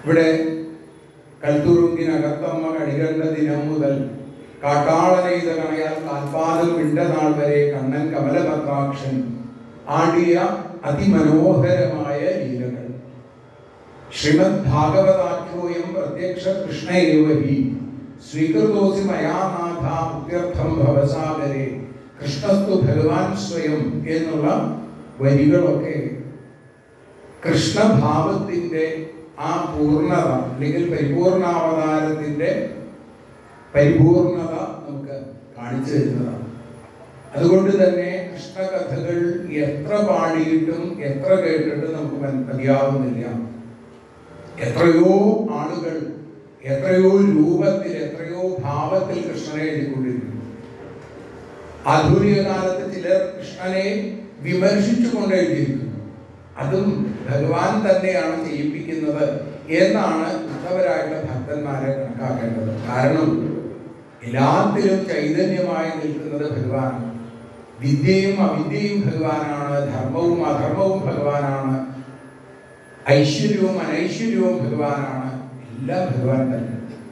ഇവിടെ കൽത്തുറുങ്കിനകത്തമ്മ കടികണ്ട ദിനം മുതൽ കാട്ടാളനെയ്ത കണയാൽ കാൽപാദം വിണ്ട നാൾ വരെ കണ്ണൻ കമലപത്രാക്ഷൻ ആടിയ അതിമനോഹരമായ ലീലകൾ ശ്രീമദ് ഭാഗവതാഖ്യോയം പ്രത്യക്ഷ കൃഷ്ണയേവ ഹി സ്വീകൃതോസി മയാനാഥ മുക്ത്യർത്ഥം ഭവസാഗരെ കൃഷ്ണസ്തു ഭഗവാൻ സ്വയം എന്നുള്ള വരികളൊക്കെ കൃഷ്ണഭാവത്തിന്റെ ആ പൂർണ്ണത അല്ലെങ്കിൽ പരിപൂർണാവതാരത്തിന്റെ പരിപൂർണത നമുക്ക് കാണിച്ചു തരുന്നതാണ് അതുകൊണ്ട് തന്നെ കൃഷ്ണകഥകൾ എത്ര പാടിയിട്ടും എത്ര കേട്ടിട്ടും നമുക്ക് മൻ- മതിയാവുന്നില്ല എത്രയോ ആളുകൾ എത്രയോ രൂപത്തിൽ എത്രയോ ഭാവത്തിൽ കൃഷ്ണനെ എഴുതിക്കൊണ്ടിരിക്കുന്നു ആധുനിക കാലത്ത് ചിലർ കൃഷ്ണനെ വിമർശിച്ചുകൊണ്ട് എഴുതിയിരിക്കുന്നു അതും ഭഗവാൻ തന്നെയാണ് ചെയ്യിപ്പിക്കുന്നത് എന്നാണ് ഉത്തവരായിട്ടുള്ള ഭക്തന്മാരെ കണക്കാക്കേണ്ടത് കാരണം എല്ലാത്തിലും ചൈതന്യമായി നിൽക്കുന്നത് ഭഗവാനാണ് വിദ്യയും അവിദ്യയും ഭഗവാനാണ് ധർമ്മവും അധർമ്മവും ഭഗവാനാണ് ഐശ്വര്യവും അനൈശ്വര്യവും ഭഗവാനാണ് എല്ലാം ഭഗവാൻ തന്നെ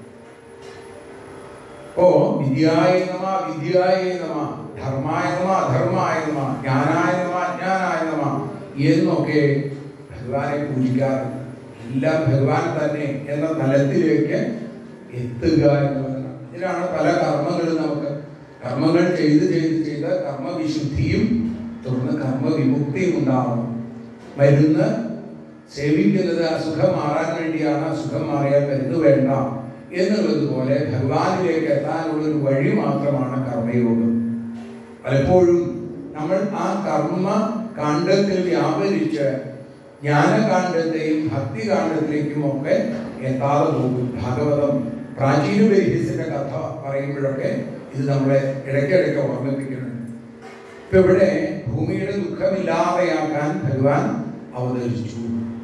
ഓ വിദ്യായ നമ വിദ്യായ നമ ധർമായ നമ അധർമായ നമ ജ്ഞാനായ നമ അജ്ഞാനായ നമ എന്നൊക്കെ ഭഗവാനെ പൂജിക്കാറുണ്ട് എല്ലാം ഭഗവാൻ തന്നെ എന്ന തലത്തിലേക്ക് എത്തുക എന്നുള്ളതാണ് ഇതിനാണ് പല കർമ്മങ്ങളും നമുക്ക് കർമ്മങ്ങൾ ചെയ്ത് ചെയ്ത് ചെയ്ത് കർമ്മവിശുദ്ധിയും തുടർന്ന് കർമ്മവിമുക്തിയും ഉണ്ടാവണം മരുന്ന് സേവിക്കുന്നത് അസുഖം മാറാൻ വേണ്ടിയാണ് അസുഖം മാറിയാൽ മരുന്ന് വേണ്ട എന്നുള്ളതുപോലെ ഭഗവാനിലേക്ക് എത്താനുള്ള ഒരു വഴി മാത്രമാണ് കർമ്മയോഗം പലപ്പോഴും നമ്മൾ ആ കർമ്മ കാണ്ഡത്തിൽ വ്യാപരിച്ച് ജ്ഞാനകാണ്ഡത്തെയും ഭക്തികാണ്ഡത്തിലേക്കും ഒക്കെ എത്താതെ പോകും ഭാഗവതം പ്രാചീന ബൈഹിസിന്റെ കഥ പറയുമ്പോഴൊക്കെ ഇത് നമ്മളെ ഇടയ്ക്കിടയ്ക്ക് ഓർമ്മിപ്പിക്കുന്നുണ്ട് ഇപ്പൊ ഇവിടെ ഭൂമിയുടെ ദുഃഖമില്ലാതെയാക്കാൻ ഭഗവാൻ അവതരിച്ചു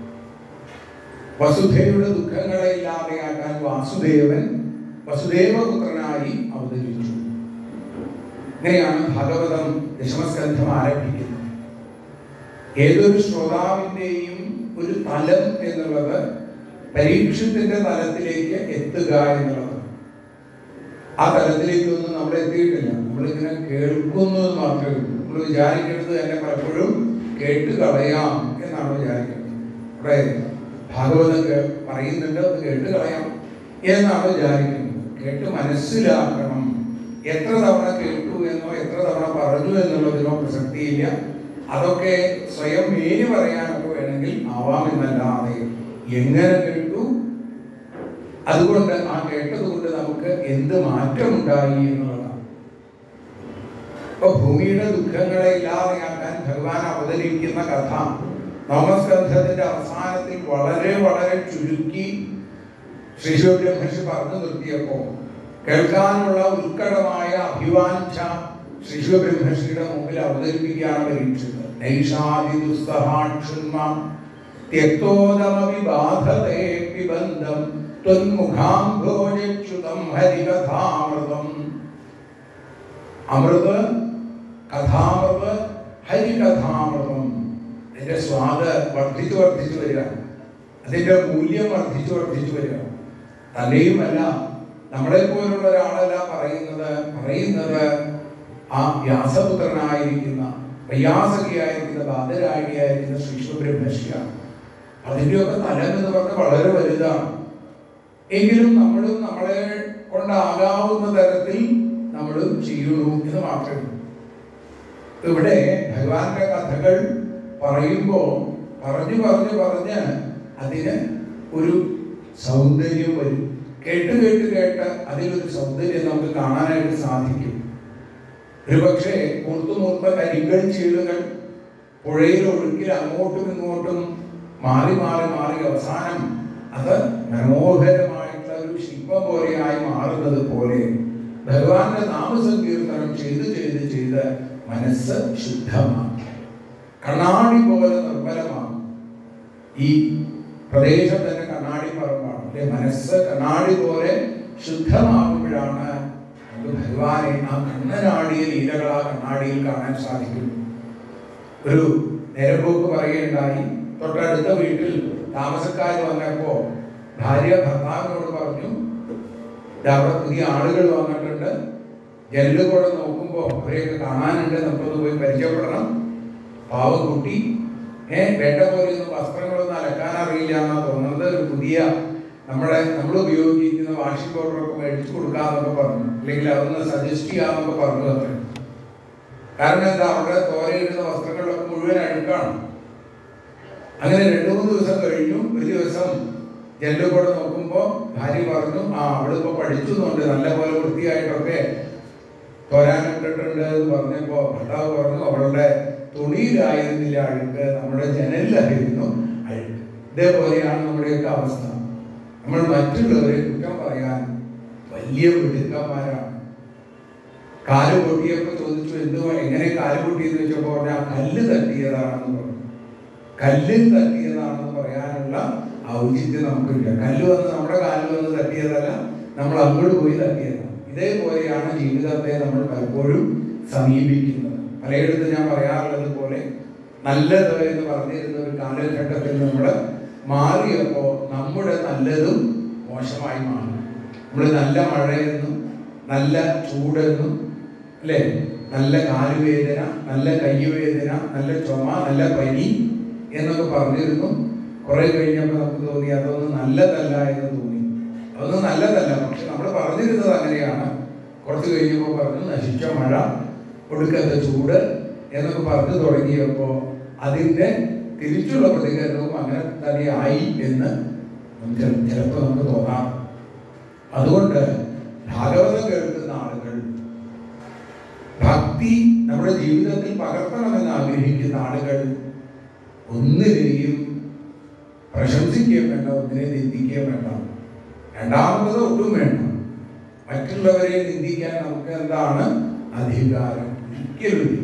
വസുധയുടെ ദുഃഖങ്ങളെ ഇല്ലാതെയാക്കാൻ വാസുദേവൻ വസുദേവപുത്രനായി അവതരിച്ചു ഇങ്ങനെയാണ് ഭാഗവതം ദശമസ്കന്ധം ആരംഭിക്കുന്നത് ഏതൊരു ശ്രോതാവിൻ്റെയും ഒരു തലം എന്നുള്ളത് പരീക്ഷത്തിന്റെ തലത്തിലേക്ക് എത്തുക എന്നുള്ളതാണ് ആ തലത്തിലേക്കൊന്നും നമ്മൾ എത്തിയിട്ടില്ല നമ്മളിങ്ങനെ കേൾക്കുന്നു എന്ന് മാത്രമേ ഉള്ളൂ നമ്മൾ വിചാരിക്കുന്നത് തന്നെ പലപ്പോഴും കേട്ട് കളയാം എന്നാണ് വിചാരിക്കുന്നത് ഇവിടെ ഭാഗവതം കേ- പറയുന്നുണ്ട് അത് കേട്ട് കളയാം എന്നാണ് വിചാരിക്കുന്നത് കേട്ട് മനസ്സിലാക്കണം എത്ര തവണ കേട്ടു എന്നോ എത്ര തവണ പറഞ്ഞു എന്നുള്ളതിനോ പ്രസക്തിയില്ല അതൊക്കെ സ്വയം മേനി പറയാനൊക്കെ വേണമെങ്കിൽ ആവാമെന്നല്ലാതെ എങ്ങനെ കേട്ടു അതുകൊണ്ട് ആ കേട്ടത് കൊണ്ട് നമുക്ക് എന്ത് മാറ്റമുണ്ടായി എന്നുള്ളതാണ് ഇപ്പൊ ഭൂമിയുടെ ദുഃഖങ്ങളെ ഇല്ലാതെയാക്കാൻ ഭഗവാൻ അവതരിക്കുന്ന കഥ നവമസ്കന്ധത്തിന്റെ അവസാനത്തിൽ വളരെ വളരെ ചുരുക്കി ശ്രീശോബ്രഹ്മർഷി പറഞ്ഞു നിർത്തിയപ്പോ കേൾക്കാനുള്ള ഉത്കടമായ അഭിവാഞ്ച ശ്രീശോബ്രഹ്മർഷിയുടെ മുമ്പിൽ അവതരിപ്പിക്കുകയാണ് പരീക്ഷിച്ചത് നൈഷാദി ദുസ്തഹാക്ഷുന്മാം ത്യക്തോദമപി ബാധതേ പിബന്ധം ത്വന്മുഖാംഭോജച്യുതം ഹരികഥാമൃതം അമൃത് കഥാമൃത് ഹരികഥാമൃതം അതിന്റെ സ്വാദ് വർദ്ധിച്ചു വർദ്ധിച്ചു വരിക അതിന്റെ മൂല്യം വർദ്ധിച്ചു വർദ്ധിച്ചു വരിക തന്നെയുമല്ല നമ്മളെ പോലുള്ള ഒരാളല്ല പറയുന്നത് പറയുന്നത് ആ വ്യാസപുത്രനായിരിക്കുന്ന വയ്യാസകിയായിരിക്കുന്ന ബാധരായിയായിരിക്കുന്ന ശ്രീശ്വബ്രഹ്മർഷിയാണ് അതിൻ്റെയൊക്കെ തലം എന്ന് പറഞ്ഞാൽ വളരെ വലുതാണ് എങ്കിലും നമ്മളും നമ്മളെ കൊണ്ടാകാവുന്ന തരത്തിൽ നമ്മളും ചെയ്യുന്നു എന്ന് മാത്രമേ ഉള്ളൂ ഇവിടെ ഭഗവാന്റെ കഥകൾ പറയുമ്പോൾ പറഞ്ഞു പറഞ്ഞു പറഞ്ഞ് അതിന് ഒരു സൗന്ദര്യം വരും കേട്ട് കേട്ട് കേട്ട് അതിലൊരു സൗന്ദര്യം നമുക്ക് കാണാനായിട്ട് സാധിക്കും ഒരുപക്ഷെ മൂർത്ത് മൂർത്ത കരിങ്കൽ ചീളുകൾ പുഴയിൽ ഒഴുക്കിൽ അങ്ങോട്ടും ഇങ്ങോട്ടും മാറി മാറി മാറി അവസാനം അത് മനോഹരമായിട്ടുള്ള ഒരു ശില്പം പോലെയായി മാറുന്നത് പോലെ ഭഗവാന്റെ നാമസങ്കീർത്തനം ചെയ്ത് ചെയ്ത് ചെയ്ത് മനസ്സ് ശുദ്ധമാക്കി കണ്ണാടി പോലെ നിർമ്മലമാണ് ഈ പ്രദേശം തന്നെ കണ്ണാടി പറമ്പാണ് അല്ലെ മനസ്സ് കണ്ണാടി പോലെ ശുദ്ധമാകുമ്പോഴാണ് നമുക്ക് ഭഗവാനെ ആ കണ്ണനാടിയ ലീലകൾ ആ കണ്ണാടിയിൽ കാണാൻ സാധിക്കും ഒരു നേരമ്പോക്ക് പറയുകയുണ്ടായി തൊട്ടടുത്ത വീട്ടിൽ താമസക്കാർ വന്നപ്പോ ഭാര്യ ഭർത്താവിനോട് പറഞ്ഞു "ദാ അവിടെ പുതിയ ആളുകൾ വന്നിട്ടുണ്ട് ജനലിൽ കൂടെ നോക്കുമ്പോൾ അവരെയൊക്കെ കാണാനുണ്ട് നമുക്കൊന്ന് പോയി പരിചയപ്പെടണം പാവം കുട്ടി ഏ വേണ്ട പോലെ ഒന്നും വസ്ത്രങ്ങളൊന്നും അലക്കാൻ അറിയില്ല എന്നാ തോന്നുന്നത് ഒരു പുതിയ നമ്മുടെ നമ്മൾ ഉപയോഗിക്കുന്ന വാഷിംഗ് പൗഡറൊക്കെ മേടിച്ചു കൊടുക്കാന്നൊക്കെ പറഞ്ഞു അല്ലെങ്കിൽ അതൊന്ന് സജസ്റ്റ് ചെയ്യാന്നൊക്കെ പറഞ്ഞു അത്ര കാരണം എന്താ അവിടെ തോരയിടുന്ന വസ്ത്രങ്ങളിലൊക്കെ മുഴുവൻ അഴുക്കാണ് അങ്ങനെ രണ്ടു മൂന്ന് ദിവസം കഴിഞ്ഞു ഒരു ദിവസം ജനലിൽ കൂടെ നോക്കുമ്പോൾ ഭാര്യ പറഞ്ഞു ആ അവളിപ്പോ പഠിച്ചുന്നുണ്ട് നല്ല പോലെ വൃത്തിയായിട്ടൊക്കെ തോരാനിട്ടിട്ടുണ്ട് എന്ന് പറഞ്ഞപ്പോ ഭർത്താവ് പറഞ്ഞു അവളുടെ തുണിയിലായിരുന്നില്ല അഴുക്ക് നമ്മുടെ ജനലിലായിരുന്നു അഴുക്ക് ഇതേപോലെയാണ് നമ്മുടെയൊക്കെ അവസ്ഥ നമ്മൾ മറ്റുള്ളവരെ കുറ്റം പറയാൻ വലിയ മിടുക്കന്മാരാണ് കാല് പൊട്ടിയപ്പോ ചോദിച്ചു എന്തു എങ്ങനെ കാല് പൊട്ടിയെന്ന് വെച്ചപ്പോ പറഞ്ഞ കല്ല് തട്ടിയതാണെന്ന് പറഞ്ഞു കല്ലിൽ തട്ടിയതാണെന്ന് പറയാനുള്ള ഔചിത്യം നമുക്കില്ല കല്ല് വന്ന് നമ്മുടെ കാലിൽ വന്ന് തട്ടിയതല്ല നമ്മൾ അങ്ങോട്ട് പോയി തട്ടിയതാണ് ഇതേപോലെയാണ് ജീവിതത്തെ നമ്മൾ പലപ്പോഴും സമീപിക്കുന്നത് പലയിടത്ത് ഞാൻ പറയാറുള്ളത് പോലെ നല്ലത് എന്ന് പറഞ്ഞിരുന്ന ഒരു കാലഘട്ടത്തിൽ നമ്മൾ മാറിയപ്പോൾ നമ്മുടെ നല്ലതും മോശമായി മാറി നമ്മൾ നല്ല മഴയെന്നും നല്ല ചൂടെന്നും അല്ലേ നല്ല കാലുവേദന നല്ല കയ്യുവേദന നല്ല ചുമ നല്ല പനി എന്നൊക്കെ പറഞ്ഞിരുന്നു കുറെ കഴിഞ്ഞപ്പോൾ നമുക്ക് തോന്നി അതൊന്നും നല്ലതല്ല എന്ന് തോന്നി അതൊന്നും നല്ലതല്ല പക്ഷെ നമ്മൾ പറഞ്ഞിരുന്നത് അങ്ങനെയാണ് കുറച്ച് കഴിഞ്ഞപ്പോൾ പറഞ്ഞു നശിച്ച മഴ ഒടുക്കത്തെ ചൂട് എന്നൊക്കെ പറഞ്ഞു തുടങ്ങിയപ്പോൾ അതിൻ്റെ തിരിച്ചുള്ള പ്രതികരണവും അങ്ങനെ തന്നെ ആയി എന്ന് ചിലപ്പോൾ നമുക്ക് തോന്നാം അതുകൊണ്ട് ഭാഗവതം കേൾക്കുന്ന ആളുകൾ ഭക്തി നമ്മുടെ ജീവിതത്തിൽ പകർത്തണമെന്ന് ആഗ്രഹിക്കുന്ന ആളുകൾ ഒന്നിനെയും പ്രശംസിക്കുകയും വേണ്ട ഒന്നിനെ നിന്ദിക്കുകയും വേണ്ട രണ്ടാമത് ഒട്ടും വേണ്ട മറ്റുള്ളവരെ നിന്ദിക്കാൻ നമുക്ക് എന്താണ് അധികാരം ഒരിക്കലും ഇല്ല.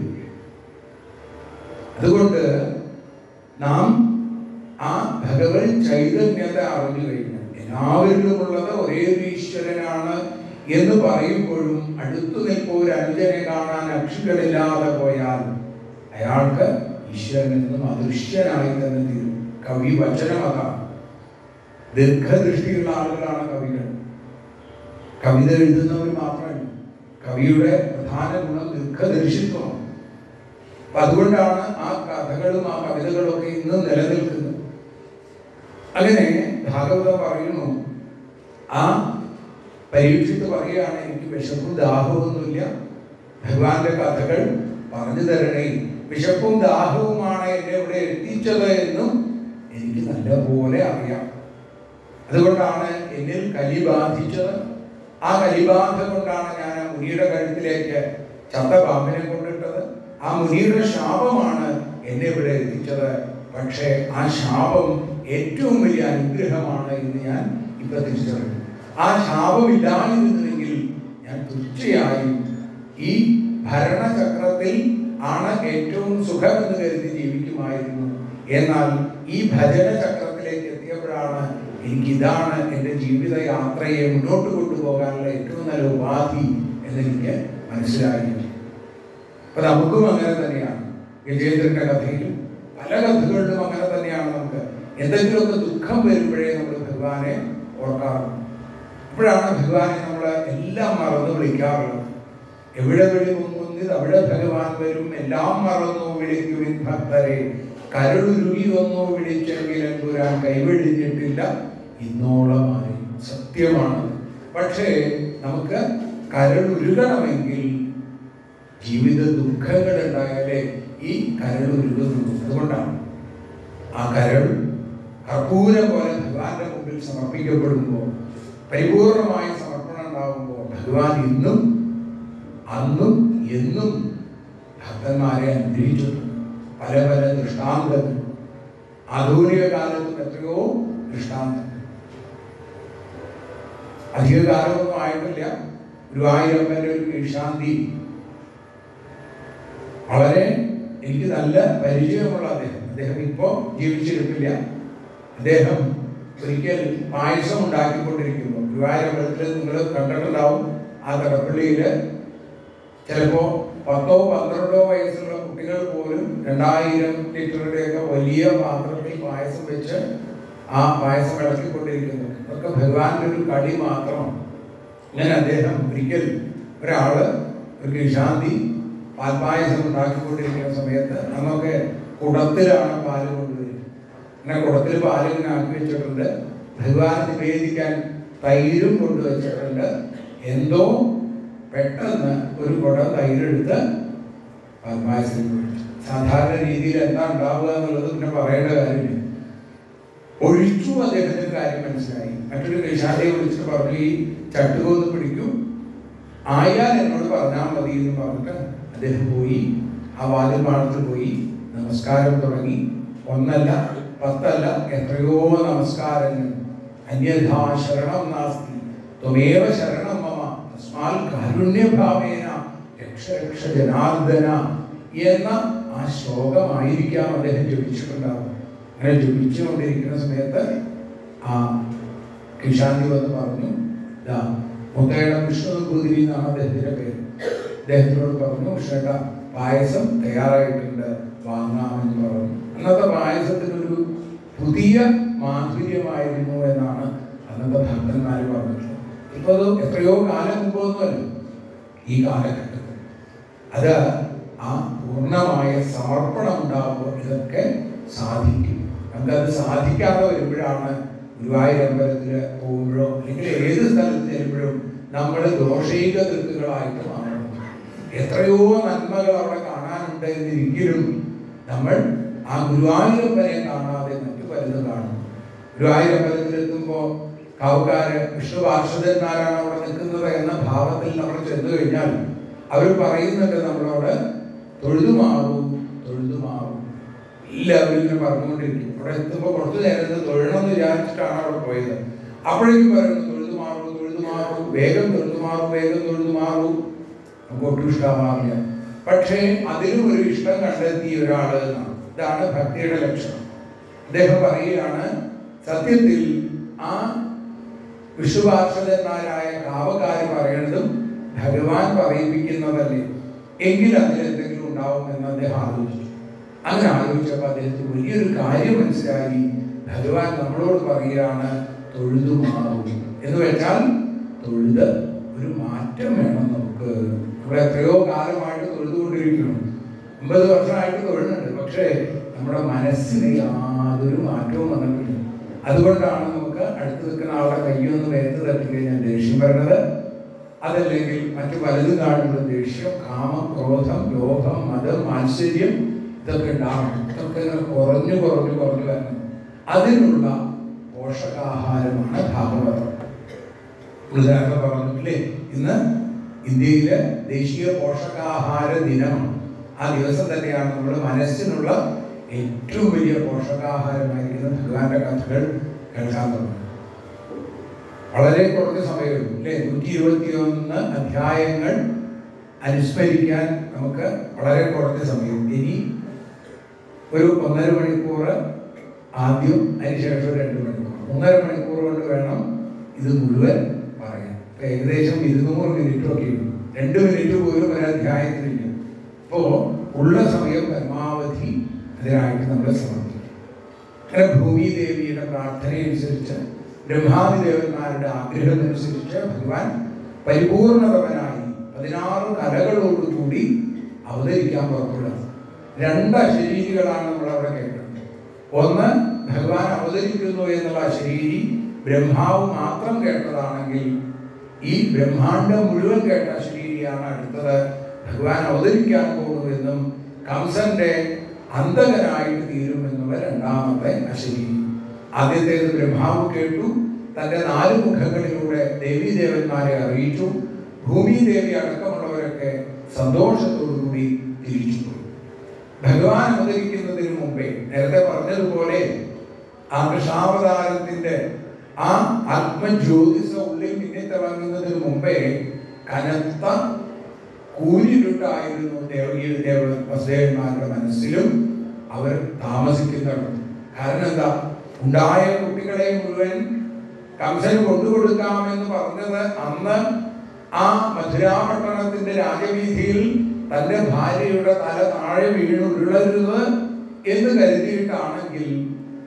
അതുകൊണ്ട് നാം ആ ഭഗവത് ചൈതന്യത്തെ അറിഞ്ഞു കഴിഞ്ഞാൽ എല്ലാവരിലുമുള്ളത് ഒരേ ഒരു ഈശ്വരനാണ് എന്ന് പറയുമ്പോഴും അടുത്തു നിൽപ്പോ ഒരു അനുജനെ കാണാൻ അക്ഷികളില്ലാതെ പോയാൽ അയാൾക്ക് ഈശ്വരൻ എന്നും അദൃശ്യനായി തന്നെ തീരും കവി വചനം അതാണ് ദീർഘദൃഷ്ടിയുള്ള ആളുകളാണ് കവികൾ കവിത എഴുതുന്നവർ മാത്രമല്ല കവിയുടെ പ്രധാന ഗുണം ദീർഘദർശിത്വമാണ് അപ്പൊ അതുകൊണ്ടാണ് ആ കഥകളും ആ കവിതകളും ഒക്കെ ഇന്നും നിലനിൽക്കുന്നത് അങ്ങനെ ഭാഗവതം പറയുന്നു ആ പരീക്ഷിത്ത് പറയുകയാണ് എനിക്ക് വിശപ്പും ദാഹവുമൊന്നുമില്ല ഭഗവാന്റെ കഥകൾ പറഞ്ഞു തരണേ വിശപ്പും ദാഹവുമാണ് എന്നെ ഇവിടെ എത്തിച്ചത് എന്നും എനിക്ക് നല്ലപോലെ അറിയാം അതുകൊണ്ടാണ് എന്നിൽ കലി ബാധിച്ചത് ആ കലിബാധ കൊണ്ടാണ് ഞാൻ ആ മുനിയുടെ കഴുത്തിലേക്ക് ചത്ത പാമ്പിനെ കൊണ്ടിട്ടത് ആ മുനിയുടെ ശാപമാണ് എന്നെ ഇവിടെ എത്തിച്ചത് പക്ഷേ ആ ശാപം ഏറ്റവും വലിയ അനുഗ്രഹമാണ് എന്ന് ഞാൻ ഇപ്പൊ തിരിച്ചറിഞ്ഞു ആ ശാപം ഇല്ലാതിരുന്നുവെങ്കിൽ ഞാൻ തീർച്ചയായും ഈ ഭരണചക്രത്തിൽ ആണ് ഏറ്റവും സുഖമെന്ന് കരുതി ജീവിക്കുമായിരുന്നു എന്നാൽ ഈ ഭജന ചക്രത്തിലേക്ക് എത്തിയപ്പോഴാണ് എനിക്ക് ഇതാണ് എൻ്റെ ജീവിത യാത്രയെ മുന്നോട്ട് കൊണ്ടുപോകാനുള്ള ഏറ്റവും നല്ല ഉപാധി എന്നെനിക്ക് മനസ്സിലായി അപ്പൊ നമുക്കും അങ്ങനെ തന്നെയാണ് വിജയേന്ദ്രന്റെ കഥയിലും പല കഥകളിലും അങ്ങനെ തന്നെയാണ് നമുക്ക് എന്തെങ്കിലുമൊക്കെ ദുഃഖം വരുമ്പോഴേ നമ്മൾ ഭഗവാനെ ഓർക്കാറുണ്ട് അപ്പോഴാണ് ഭഗവാനെ നമ്മൾ എല്ലാം മറന്നു വിളിക്കാറുള്ളത് എവിടെ വിളി മുങ്ങുന്നത് അവിടെ ഭഗവാൻ വരും എല്ലാം മറന്നു വിളിക്കുവിൻ ഭക്തരെ കരുളുരുകി വന്നു വിളിച്ചെങ്കിലും പുരാൻ കൈവെടിഞ്ഞിട്ടില്ല ഇന്നോളമായി സത്യമാണ് പക്ഷേ നമുക്ക് കരളുരുകണമെങ്കിൽ ജീവിത ദുഃഖങ്ങൾ ഉണ്ടായാലേ ഈ കരളുരുകുന്നു അതുകൊണ്ടാണ് ആ കരൾ കർപ്പൂരം പോലെ ഭഗവാന്റെ മുമ്പിൽ സമർപ്പിക്കപ്പെടുമ്പോൾ പരിപൂർണമായ സമർപ്പണം ഉണ്ടാകുമ്പോൾ ഭഗവാൻ ഇന്നും അന്നും എന്നും ഭക്തന്മാരെ അനുഗ്രഹിച്ചിട്ടുണ്ട് പല പല ദൃഷ്ടാന്തങ്ങൾ ആധുനിക കാലത്തും എത്രയോ ദൃഷ്ടാന്തങ്ങൾ അധിക കാലമൊന്നും ആയിട്ടില്ല ഗുരുവായൂരപ്പൻ്റെ ഒരു കീഴ്ശാന്തി വളരെ എനിക്ക് നല്ല പരിചയമുള്ള അദ്ദേഹം അദ്ദേഹം ഇപ്പോൾ ജീവിച്ചിരിപ്പില്ല അദ്ദേഹം ഒരിക്കൽ പായസം ഉണ്ടാക്കിക്കൊണ്ടിരിക്കുമ്പോൾ ഗുരുവായൂരമ്പലത്തിൽ നിങ്ങൾ കണ്ടിട്ടുണ്ടാവും ആ തടപ്പള്ളിയിൽ ചിലപ്പോൾ പത്തോ പന്ത്രണ്ടോ വയസ്സുള്ള കുട്ടികൾ പോലും രണ്ടായിരം ലിറ്ററുടെയൊക്കെ വലിയ പാത്രത്തിൽ പായസം വെച്ച് ആ പായസം ഇളക്കിക്കൊണ്ടിരിക്കുന്നത് അതൊക്കെ ഭഗവാന്റെ ഒരു കളി മാത്രമാണ് അങ്ങനെ അദ്ദേഹം ഒരിക്കൽ ഒരാള് ഒരു കിഷാന്തി പാൽപ്പായസം ഉണ്ടാക്കിക്കൊണ്ടിരിക്കുന്ന സമയത്ത് അന്നൊക്കെ കുടത്തിലാണ് പാല് കൊണ്ടുവരുന്നത് അങ്ങനെ കുടത്തിൽ പാല് ഇങ്ങനെ ആക്കി വെച്ചിട്ടുണ്ട് ഭഗവാൻ നിവേദിക്കാൻ തൈരും കൊണ്ടുവച്ചിട്ടുണ്ട് എന്തോ പെട്ടെന്ന് ഒരു കുടം തൈരെടുത്ത് പാൽപ്പായസത്തിൽ ഒഴിച്ചു സാധാരണ രീതിയിൽ എന്താ ഉണ്ടാവുക എന്നുള്ളത് പിന്നെ പറയേണ്ട കാര്യമില്ല ഒഴിച്ചു അദ്ദേഹത്തിന് കാര്യം മനസ്സിലായി മറ്റൊരു നിഷാദയെ വിളിച്ചിട്ട് പറഞ്ഞു ഈ ചട്ടുകൊന്ന് പിടിക്കൂ ആയാൽ എന്നോട് പറഞ്ഞാൽ മതി എന്ന് പറഞ്ഞിട്ട് അദ്ദേഹം പോയി ആ വാതിൽമാടത്തിൽ പോയി നമസ്കാരം തുടങ്ങി ഒന്നല്ല പത്തല്ല എത്രയോ നമസ്കാരങ്ങൾ അന്യഥാ ശരണം നാസ്തി ത്വമേവ ശരണം മമ തസ്മാൽ കാരുണ്യഭാവേന രക്ഷ രക്ഷ ജനാർദ്ദന എന്ന ആ ശ്ലോകമായിരിക്കാം അദ്ദേഹം ജപിച്ചിട്ടുണ്ടാവും അങ്ങനെ ജപിച്ചുകൊണ്ടിരിക്കുന്ന സമയത്ത് ആ കിഷാന്തി വന്ന് പറഞ്ഞു "ദാ, മുത്തയുടെ വിഷ്ണു കുതിരി എന്നാണ് അദ്ദേഹത്തിന്റെ പേര് അദ്ദേഹത്തിനോട് പറഞ്ഞു ഷേട്ട പായസം തയ്യാറായിട്ടുണ്ട് വാങ്ങാമെന്ന് പറഞ്ഞു അന്നത്തെ പായസത്തിനൊരു പുതിയ മാധുര്യമായിരുന്നു എന്നാണ് അന്നത്തെ ഭക്തന്മാർ പറഞ്ഞിട്ടുള്ളത് ഇപ്പൊ അത് എത്രയോ കാലം മുമ്പൊന്നുമല്ല ഈ കാലഘട്ടത്തിൽ അത് ആ പൂർണ്ണമായ സമർപ്പണം ഉണ്ടാകുമ്പോൾ ഇതൊക്കെ സാധിക്കും നമുക്കത് സാധിക്കാതെ വരുമ്പോഴാണ് ഗുരുവായൂർ അമ്പലത്തിൽ പോകുമ്പോഴോ അല്ലെങ്കിൽ ഏത് സ്ഥലത്ത് ചെല്ലുമ്പോഴും നമ്മൾ ദോഷൈക ദൃക്കുകളായിട്ട് മാറുന്നു എത്രയോ നന്മകൾ അവിടെ കാണാനുണ്ട് എന്നിരിക്കലും നമ്മൾ ആ ഗുരുവായൂരപ്പനെ കാണാതെ മറ്റു പലതും കാണും ഗുരുവായൂർ അമ്പലത്തിൽ എത്തുമ്പോൾ കാവുകാര് വിഷ്ണു പാർഷദന്മാരാണ് അവിടെ നിൽക്കുന്നത് എന്ന ഭാവത്തിൽ നമ്മൾ ചെന്നു കഴിഞ്ഞാൽ അവർ പറയുന്നുണ്ട് നമ്മളോട് തൊഴുതുമാറൂ തൊഴുതുമാറൂ എല്ലാവരും ഇങ്ങനെ പറഞ്ഞുകൊണ്ടിരിക്കും അവിടെ എത്തുമ്പോൾ കുറച്ച് നേരത്തെ തൊഴണമെന്ന് വിചാരിച്ചിട്ടാണ് അവിടെ പോയത് അപ്പോഴേക്കും പറയുന്നു തൊഴുതു മാറൂ തൊഴുതു മാറൂ വേഗം തൊഴുതു മാറൂ വേഗം തൊഴുതു മാറൂ നമുക്ക് ഒട്ടും ഇഷ്ടമാറില്ല പക്ഷേ അതിലും ഒരു ഇഷ്ടം കണ്ടെത്തിയ ഒരാള് എന്നാണ് ഇതാണ് ഭക്തിയുടെ ലക്ഷണം അദ്ദേഹം പറയുകയാണ് സത്യത്തിൽ ആ വിഷുപാർഷദന്മാരായ കാവക്കാര് പറയണതും ഭഗവാൻ പറയിപ്പിക്കുന്നതല്ലേ എങ്കിൽ അതിൽ എന്തെങ്കിലും ഉണ്ടാവുമെന്ന് അദ്ദേഹം ആലോചിച്ചു അങ്ങനെ ആലോചിച്ചപ്പോൾ അദ്ദേഹത്തിന് വലിയൊരു കാര്യം മനസ്സിലായി ഭഗവാൻ നമ്മളോട് പറയുകയാണ് തൊഴുതു മാറും എന്ന് വെച്ചാൽ തൊഴുത് ഒരു മാറ്റം വേണം നമുക്ക് ഇവിടെ എത്രയോ കാലമായിട്ട് തൊഴുതുകൊണ്ടിരിക്കുന്നു അമ്പത് വർഷമായിട്ട് തൊഴുന്നുണ്ട് പക്ഷേ നമ്മുടെ മനസ്സിന് യാതൊരു മാറ്റവും വന്നിട്ടില്ല അതുകൊണ്ടാണ് നമുക്ക് അടുത്ത് നിൽക്കുന്ന ആളുടെ കയ്യൊന്ന് വേർത്ത് തട്ടി കഴിഞ്ഞാൽ ദേഷ്യം വരുന്നത് അതല്ലെങ്കിൽ മറ്റു പലതും കാണുമ്പോൾ ദേഷ്യം കാമം ക്രോധം ലോഭം മതം മാത്സര്യം ഇതൊക്കെ ഉണ്ടാവണം ഇതൊക്കെ ഇങ്ങനെ കുറഞ്ഞു കുറഞ്ഞു കുറഞ്ഞു വരണം അതിനുള്ള പോഷകാഹാരമാണ് ഭാഗവതം നേരത്തെ പറഞ്ഞിട്ടില്ലേ ഇന്ന് ഇന്ത്യയിലെ ദേശീയ പോഷകാഹാര ദിനമാണ് ആ ദിവസം തന്നെയാണ് നമ്മുടെ മനസ്സിനുള്ള ഏറ്റവും വലിയ പോഷകാഹാരമായിരിക്കുന്ന ഭഗവാന്റെ കഥകൾ കേൾക്കാൻ തുടങ്ങുന്നത് വളരെ കുറഞ്ഞ സമയമുള്ളൂ അല്ലേ നൂറ്റി ഇരുപത്തി ഒന്ന് അധ്യായങ്ങൾ അനുസ്മരിക്കാൻ നമുക്ക് വളരെ കുറഞ്ഞ സമയം ഇനി ഒരു ഒന്നര മണിക്കൂർ ആദ്യം അതിനുശേഷം ഒരു രണ്ട് മണിക്കൂർ ഒന്നര മണിക്കൂർ കൊണ്ട് വേണം ഇത് മുഴുവൻ പറയാൻ ഇപ്പൊ ഏകദേശം ഇരുന്നൂറ് മിനിറ്റ് ഒക്കെ ഉണ്ട് രണ്ട് മിനിറ്റ് പോലും ഒരു അധ്യായത്തിലില്ല അപ്പോ ഉള്ള സമയം പരമാവധി അതിനായിട്ട് നമ്മൾ സമർപ്പിക്കും അങ്ങനെ ഭൂമി ദേവിയുടെ പ്രാർത്ഥനയനുസരിച്ച് ബ്രഹ്മാദി ദേവന്മാരുടെ ആഗ്രഹമനുസരിച്ച് ഭഗവാൻ പരിപൂർണതവനായി പതിനാറ് കലകളോടുകൂടി അവതരിക്കാൻ പുറപ്പെടുകയാണ് രണ്ട് അശരീരികളാണ് നമ്മൾ അവിടെ കേൾക്കുന്നത് ഒന്ന് ഭഗവാൻ അവതരിക്കുന്നു എന്നുള്ള അശരീരി ബ്രഹ്മാവ് മാത്രം കേട്ടതാണെങ്കിൽ ഈ ബ്രഹ്മാണ്ടം മുഴുവൻ കേട്ട അശരീരിയാണ് അടുത്തത് ഭഗവാൻ അവതരിക്കാൻ പോകുന്നുവെന്നും കംസന്റെ അന്തകനായിട്ട് തീരുമെന്നുള്ള രണ്ടാമത്തെ അശരീരി ആദ്യത്തേത് ബ്രഹ്മാവ് കേട്ടു തന്റെ നാല് മുഖങ്ങളിലൂടെ ദേവീദേവന്മാരെ അറിയിച്ചു ഭൂമി ദേവി അടക്കമുള്ളവരൊക്കെ സന്തോഷത്തോടുകൂടി തിരിച്ചുപോയി ഭഗവാൻ അവതരിക്കുന്നതിന് മുമ്പേ നേരത്തെ പറഞ്ഞതുപോലെ ആ കൃഷ്ണാവതാരത്തിന്റെ ആ ആത്മജ്യോതിസ ഉള്ളിൽ മിന്നിത്തിളങ്ങുന്നതിന് മുമ്പേ കനത്ത കൂരിരുട്ടായിരുന്നു ദേവകീ ദേവ വസുദേവന്മാരുടെ മനസ്സിലും അവർ താമസിക്കുന്നുണ്ട് കാരണം എന്താ ഉണ്ടായ കുട്ടികളെ മുഴുവൻ കംസന് കൊണ്ടുകൊടുക്കാമെന്ന് പറഞ്ഞത് അന്ന് ആ മധുരാപട്ടണത്തിന്റെ രാജവീതിയിൽ തന്റെ ഭാര്യയുടെ തല താഴെ വീണ് ഉരുളരുത് എന്ന് കരുതിയിട്ടാണെങ്കിൽ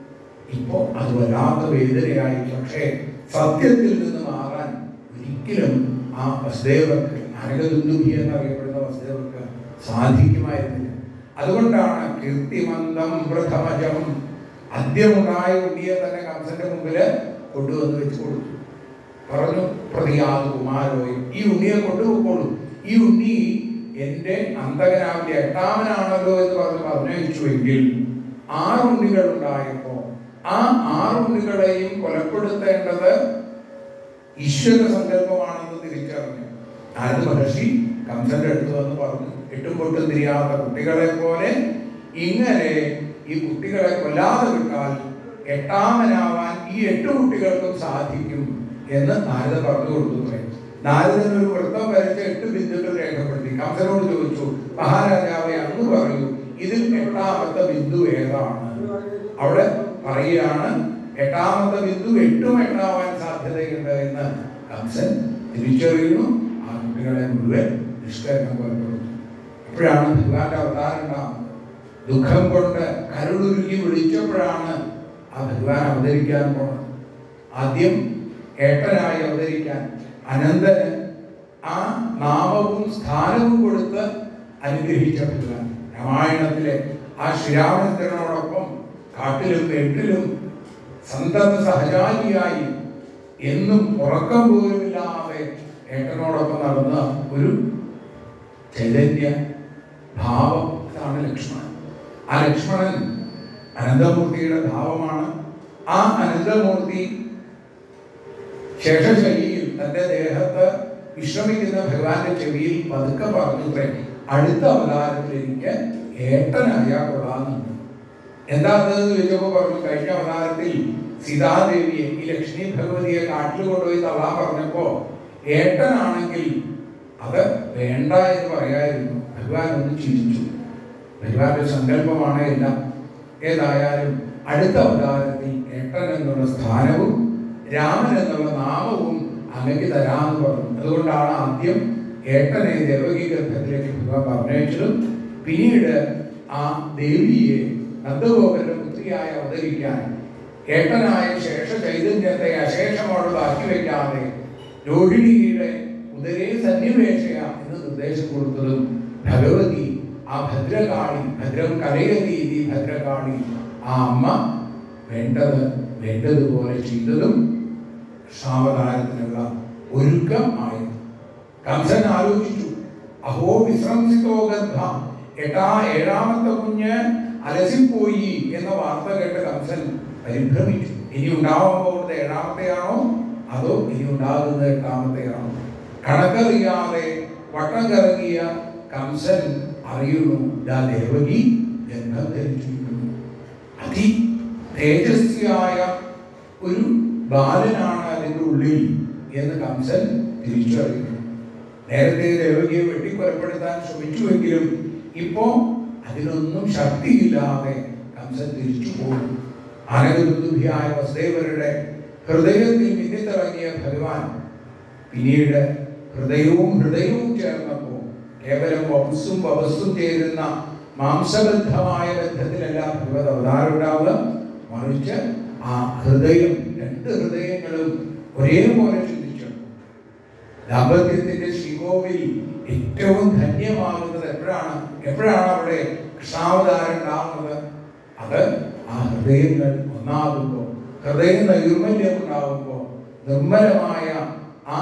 ഇപ്പോൾ അത് വല്ലാത്ത വേദനയായി പക്ഷേ സത്യത്തിൽ നിന്ന് മാറാൻ ഒരിക്കലും ആ വസുദേവർക്ക് നരകദുന്ദുഭി എന്നറിയപ്പെടുന്ന വസുദേവർക്ക് സാധിക്കുമായിരുന്നില്ല അതുകൊണ്ടാണ് കീർത്തിമന്ദം പ്രഥമജം ആദ്യമുണ്ടായ ഉണ്ണിയെ തന്നെ കംസന്റെ മുമ്പിൽ കൊണ്ടുവന്ന് വെച്ച് കൊടുത്തു പറഞ്ഞു പ്രതിയാത് കുമാരോയും ഈ ഉണ്ണിയെ കൊണ്ടുപോയിക്കോളൂ ഈ ഉണ്ണി എൻ്റെ അന്തകനാവിന്റെ എട്ടാമനാണല്ലോ എന്ന് പറഞ്ഞ് പറഞ്ഞയച്ചുവെങ്കിൽ ആറ് ഉണ്ണികൾ ഉണ്ടായപ്പോ ആ ആറ് ഉണ്ണികളെയും കൊലപ്പെടുത്തേണ്ടത് ഈശ്വര സങ്കല്പമാണെന്ന് തിരിച്ചറിഞ്ഞു നാരദ മഹർഷി കംസന്റെ അടുത്ത് വന്ന് പറഞ്ഞു എട്ടും പൊട്ടും തിരിയാത്ത കുട്ടികളെ പോലെ ഇങ്ങനെ ഈ കുട്ടികളെ കൊല്ലാതെ വിട്ടാൽ എട്ടാമനാവാൻ ഈ എട്ട് കുട്ടികൾക്കും സാധിക്കും എന്ന് നാരദ പറഞ്ഞു കൊടുത്തു പറയും നാരദൻ ഒരു വൃത്തം വരച്ച് എട്ട് ബിന്ദുക്കൾ രേഖപ്പെടുത്തി കംസനോട് ചോദിച്ചു മഹാരാജാവെ അങ്ങ് പറയൂ ഇതിൽ എട്ടാമത്തെ ബിന്ദു ഏതാണ് അവിടെ പറയുകയാണ് എട്ടാമത്തെ ബിന്ദു എട്ടും എട്ടാവാൻ സാധ്യതയുണ്ട് എന്ന് കംസൻ തിരിച്ചറിയുന്നു ആ കുട്ടികളെ മുഴുവൻ നിഷ്കരണം കൊലപ്പെടുന്നു അപ്പോഴാണ് ഭഗവാന്റെ അവതാരം ഉണ്ടാകുന്നത് ദുഃഖം കൊണ്ട് കരുളുരുകി വിളിച്ചപ്പോഴാണ് ആ ഭഗവാൻ അവതരിക്കാൻ പോണത് ആദ്യം ഏട്ടനായി അവതരിക്കാൻ അനന്തന് ആ നാമവും സ്ഥാനവും കൊടുത്ത് അനുഗ്രഹിച്ച ഭഗവാൻ രാമായണത്തിലെ ആ ശ്രീരാമചന്ദ്രനോടൊപ്പം കാട്ടിലും എട്ടിലും സന്തത സഹചാരിയായി എന്നും ഉറക്കം പോലുമില്ലാതെ ഏട്ടനോടൊപ്പം നടന്ന ഒരു ചൈതന്യ ഭാവം ഇതാണ് ലക്ഷ്മണൻ ആ ലക്ഷ്മണൻ അനന്തമൂർത്തിയുടെ ഭാവമാണ് ആ അനന്തമൂർത്തി ശേഷശൈലിയിൽ തന്റെ ദേഹത്ത് വിശ്രമിക്കുന്ന ഭഗവാന്റെ ചെവിയിൽ പതുക്കെ പറഞ്ഞു തുടങ്ങി അടുത്ത അവതാരത്തിൽ എനിക്ക് ഏട്ടനായ കൊള്ളാമെന്നുണ്ട് എന്താ അതെന്ന് ചോദിച്ചപ്പോ പറഞ്ഞു കഴിഞ്ഞ അവതാരത്തിൽ സീതാദേവിയെ ഈ ലക്ഷ്മി ഭഗവതിയെ കാട്ടിൽ കൊണ്ടുപോയി തള്ളാൻ പറഞ്ഞപ്പോ ഏട്ടനാണെങ്കിൽ അത് വേണ്ട എന്ന് പറയായിരുന്നു ഭഗവാൻ ഒന്ന് ചിരിച്ചു ഭഗവാന്റെ സങ്കല്പമാണ് എല്ലാം ഏതായാലും അടുത്ത അവതാരത്തിൽ ഏട്ടൻ എന്നുള്ള സ്ഥാനവും രാമൻ എന്നുള്ള നാമവും അങ്ങക്ക് തരാമെന്ന് പറഞ്ഞു അതുകൊണ്ടാണ് ആദ്യം ഏട്ടനെ ദേവകി ഗർഭത്തിലേക്ക് ഭഗവാൻ പറഞ്ഞയച്ചതും പിന്നീട് ആ ദേവിയെ നന്ദഗോപരുടെ പുത്രിയായി അവതരിക്കാൻ ഏട്ടനായ ശേഷ ചൈതന്യത്തെ അശേഷമോട് ബാക്കി വയ്ക്കാതെ രോഹിണിയുടെ ഉദരേ സന്നിവേശയ എന്ന് നിർദ്ദേശം കൊടുത്തതും ഭഗവതി ആ ഭദ്രകാളി ഭദ്രം കലയതീതി ഭദ്രകാളി ആ അമ്മ വേണ്ടത് വേണ്ടതുപോലെ ചെയ്തതും സാവധാനത്തിനുള്ള ഒരുക്കം ആയിരുന്നു കംസൻ ആലോചിച്ചു അഹോ വിശ്രംസിതോ ഗർഭ എട്ടാ ഏഴാമത്തെ കുഞ്ഞ് അലസിപ്പോയി എന്ന വാർത്ത കേട്ട് കംസൻ പരിഭ്രമിച്ചു ഇനി ഉണ്ടാവാൻ പോകുന്നത് ഏഴാമത്തെയാണോ അതോ ഇനി ഉണ്ടാകുന്നത് എട്ടാമത്തെയാണോ കണക്കറിയാതെ വട്ടം കറങ്ങിയ കംസൻ അറിയുന്നു ദാ ദേവകി ഗന്ധം ധരിച്ചിരിക്കുന്നു അതി തേജസ്വിയായ ഒരു ബാലനാണ് അതിൻ്റെ ഉള്ളിൽ എന്ന് കംസൻ തിരിച്ചറിയുന്നു നേരത്തെ ദേവകിയെ വെട്ടിക്കൊലപ്പെടുത്താൻ ശ്രമിച്ചുവെങ്കിലും ഇപ്പോ അതിനൊന്നും ശക്തിയില്ലാതെ കംസൻ തിരിച്ചു പോകും അനകദുർദുഭിയായ വസുദേവരുടെ ഹൃദയത്തിൽ മിന്നിത്തിറങ്ങിയ ഭഗവാൻ പിന്നീട് ഹൃദയവും ഹൃദയവും ചേർന്നപ്പോൾ കേവലം വംസും വവസ്സും ചേരുന്ന മാംസബദ്ധമായ ബന്ധത്തിലല്ല ഭഗവത് അവതാരം ഉണ്ടാവുക മറിച്ച് ആ ഹൃദയം രണ്ട് ഹൃദയങ്ങളും ഒരേപോലെ ചിന്തിച്ചു ദാമ്പത്യത്തിന്റെ ശ്രീകോവിൽ ഏറ്റവും ധന്യമാകുന്നത് എപ്പോഴാണ് എപ്പോഴാണ് അവിടെ കൃഷ്ണാവതാരം ഉണ്ടാകുന്നത് അത് ആ ഹൃദയങ്ങൾ ഒന്നാകുമ്പോൾ ഹൃദയ നൈർമല്യം ഉണ്ടാകുമ്പോൾ നിർമ്മലമായ ആ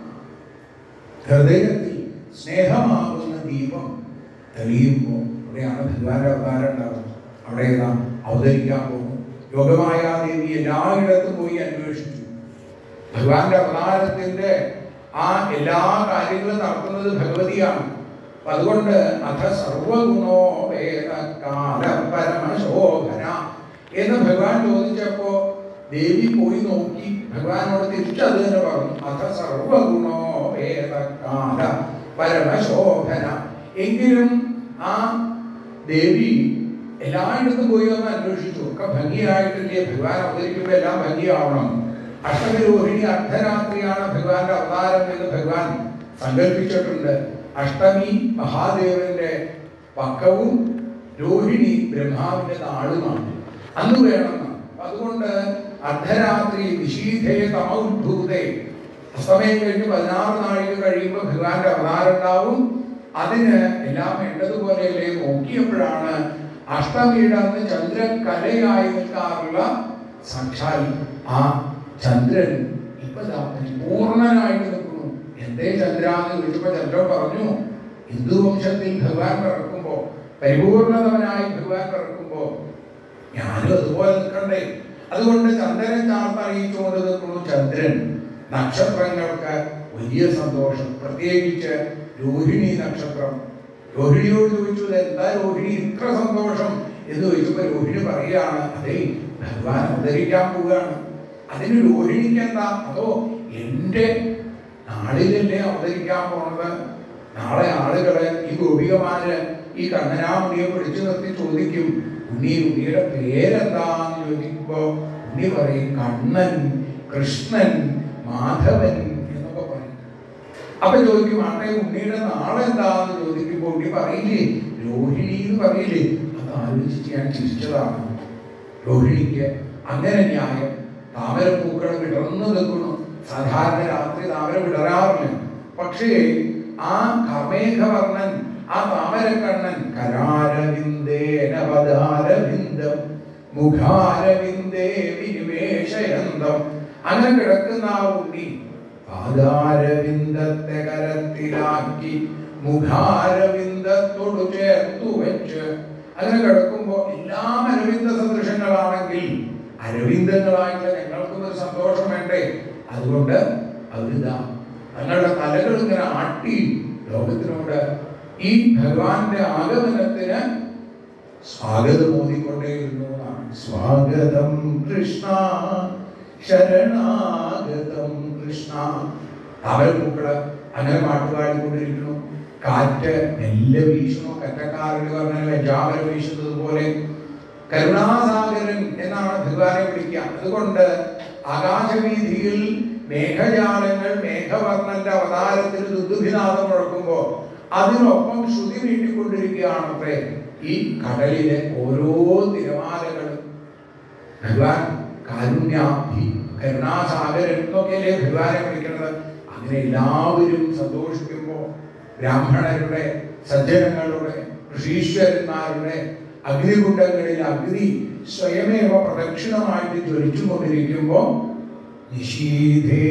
ഹൃദയത്തിൽ സ്നേഹമാകുന്ന ദീപം തെളിയുമ്പോൾ അവിടെയാണ് ഭഗവാന്റെ അവതാരം ഉണ്ടാകുന്നത് അവിടെ നാം അവതരിക്കാൻ പോകും യോഗമായ ദേവി എല്ലായിടത്തും പോയി അന്വേഷിച്ചു ഭഗവാന്റെ അവതാരത്തിന്റെ ആ എല്ലാ കാര്യങ്ങളും നടത്തുന്നത് ഭഗവതിയാണ് അപ്പൊ അതുകൊണ്ട് അഥ സർവഗുണോ വേദകാല പരമശോഭന എന്ന് ഭഗവാൻ ചോദിച്ചപ്പോ ദേവി പോയി നോക്കി ഭഗവാനോട് തിരിച്ചു അത് തന്നെ പറഞ്ഞു അഥ സർവഗുണോ വേദകാല പരമശോഭന എങ്കിലും ആ ദേവി എല്ലായിടത്തും പോയി ഒന്ന് അന്വേഷിച്ചു ഒക്കെ ഭംഗിയായിട്ടില്ലേ ഭഗവാൻ അവതരിക്കുമ്പോൾ എല്ലാം ഭംഗിയാവണം അഷ്ടമിരോഹിണി അർദ്ധരാത്രിയാണ് ഭഗവാന്റെ അവതാരം എന്ന് ഭഗവാൻ സങ്കല്പിച്ചിട്ടുണ്ട് അഷ്ടമി മഹാദേവന്റെ പക്കവും രോഹിണി ബ്രഹ്മാവിന്റെ നാളുമാണ് അന്ന് വേണം അതുകൊണ്ട് അർദ്ധരാത്രി വിശീധേ തമോദ്ഭൂതേ അസ്തമയം കഴിഞ്ഞ് പതിനാറ് നാഴിക കഴിയുമ്പോൾ ഭഗവാന്റെ അവതാരം ഉണ്ടാവും അതിന് എല്ലാം വേണ്ടതുപോലെയല്ലേ നോക്കിയപ്പോഴാണ് അഷ്ടമിയുടെ അന്ന് ചന്ദ്രൻ കലയായി നിൽക്കാറുള്ള സാക്ഷാൽ ആ ചന്ദ്രൻ ഇപ്പൊ ദാ പരിപൂർണനായിട്ട് നിൽക്കുന്നു എന്തേ ചന്ദ്ര എന്ന് ചോദിച്ചപ്പോ ചന്ദ്രൻ പറഞ്ഞു ഹിന്ദു വംശത്തിൽ ഭഗവാൻ പിറക്കുമ്പോ പരിപൂർണതവനായി ഭഗവാൻ പിറക്കുമ്പോ ഞാനും അതുപോലെ നിൽക്കണ്ടേ അതുകൊണ്ട് ചന്ദ്രനെ ചാർത്തറിയിച്ചുകൊണ്ട് നിൽക്കുന്നു ചന്ദ്രൻ നക്ഷത്രങ്ങൾക്ക് വലിയ സന്തോഷം പ്രത്യേകിച്ച് രോഹിണി നക്ഷത്രം രോഹിണിയോട് ചോദിച്ചു "ഇത് എന്താ രോഹിണി ഇത്ര സന്തോഷം എന്ന് ചോദിച്ചപ്പോൾ രോഹിണി പറയുകയാണ് അതെ ഭഗവാൻ അവതരിക്കാൻ പോവുകയാണ് അതിന് രോഹിണിക്ക് എന്താ അതോ എൻ്റെ നാളിലല്ലേ അവതരിക്കാൻ പോണത് നാളെ ആളുകള് ഈ ഗോപികമാര് ഈ കണ്ണനാമുടിയെ പിടിച്ചു നിർത്തി ചോദിക്കും ഉണ്ണി ഉണ്ണിയുടെ പേരെന്താന്ന് ചോദിക്കുമ്പോ ഉണ്ണി പറയും കണ്ണൻ കൃഷ്ണൻ മാധവൻ എന്നൊക്കെ പറയും അപ്പൊ ചോദിക്കും ആട്ടെ ഉണ്ണിയുടെ നാളെ എന്താന്ന് ചോദിക്കുമ്പോ ഉണ്ണി പറയില്ലേ രോഹിണി എന്ന് പറയില്ലേ അത് ആലോചിച്ച് ഞാൻ ചിരിച്ചതാണ് രോഹിണിക്ക് അങ്ങനെ ന്യായം താമരപ്പൂക്കൾ വിടർന്നു നിൽക്കുന്നു സാധാരണ രാത്രി താമര വിടരാറില്ല പക്ഷേ ആ കമേഘവർണ്ണൻ ആ താമരക്കണ്ണൻ കരാരവിന്ദേന പദാരവിന്ദം മുഖാരവിന്ദേ വിനിവേശയന്തം അങ്ങനെ കിടക്കുന്ന ആ ഉണ്ണി പാദാരവിന്ദത്തെ കരത്തിലാക്കി മുഖാരവിന്ദത്തോട് ചേർത്തു വെച്ച് അങ്ങനെ കിടക്കുമ്പോ എല്ലാം അരവിന്ദ സദൃശങ്ങളാണെങ്കിൽ അരവിന്ദങ്ങളായിട്ടുള്ള ഞങ്ങൾക്കും ഒരു സന്തോഷം വേണ്ടേ അതുകൊണ്ട് അവരിതാ തങ്ങളുടെ തലകൾ ഇങ്ങനെ ആട്ടി ലോകത്തിനോട് ഈ ഭഗവാന്റെ ആഗമനത്തിന് സ്വാഗതം ഓതിക്കൊണ്ടേയിരുന്നു എന്നാണ് സ്വാഗതം കൃഷ്ണ ശരണാഗതം കൃഷ്ണ അവൽപൂക്കള് അങ്ങനെ പാട്ടുപാടിക്കൊണ്ടിരിക്കുന്നു കാറ്റ് മെല്ലെ വീശുന്നു കറ്റക്കാരൻ പറഞ്ഞാൽ വെജാമര വീശുന്നത് പോലെ കരുണാസാഗരൻ എന്നാണ് ഭഗവാനെ വിളിക്കുക അതുകൊണ്ട് ആകാശവീതിയിൽ മേഘജാലങ്ങൾ മേഘവർണ്ണന്റെ അവതാരത്തിൽ ദുദുഭിനാഥം മുഴക്കുമ്പോ അതിനൊപ്പം ശ്രുതി വീട്ടിക്കൊണ്ടിരിക്കുകയാണത്രേ ഈ കടലിലെ ഓരോ തിരമാലകളും ഭഗവാൻ കാരുണ്യാഭി കരുണാസാഗരൻ എന്നൊക്കെയല്ലേ ഭഗവാനെ വിളിക്കുന്നത് അങ്ങനെ എല്ലാവരും സന്തോഷിക്കുമ്പോൾ ബ്രാഹ്മണരുടെ സജ്ജനങ്ങളുടെ ഋഷീശ്വരന്മാരുടെ അഗ്നികുണ്ഡങ്ങളിൽ അഗ്നി സ്വയമേവ പ്രദക്ഷിണമായിട്ട് ജ്വലിച്ചുകൊണ്ടിരിക്കുമ്പോൾ നിശീധേ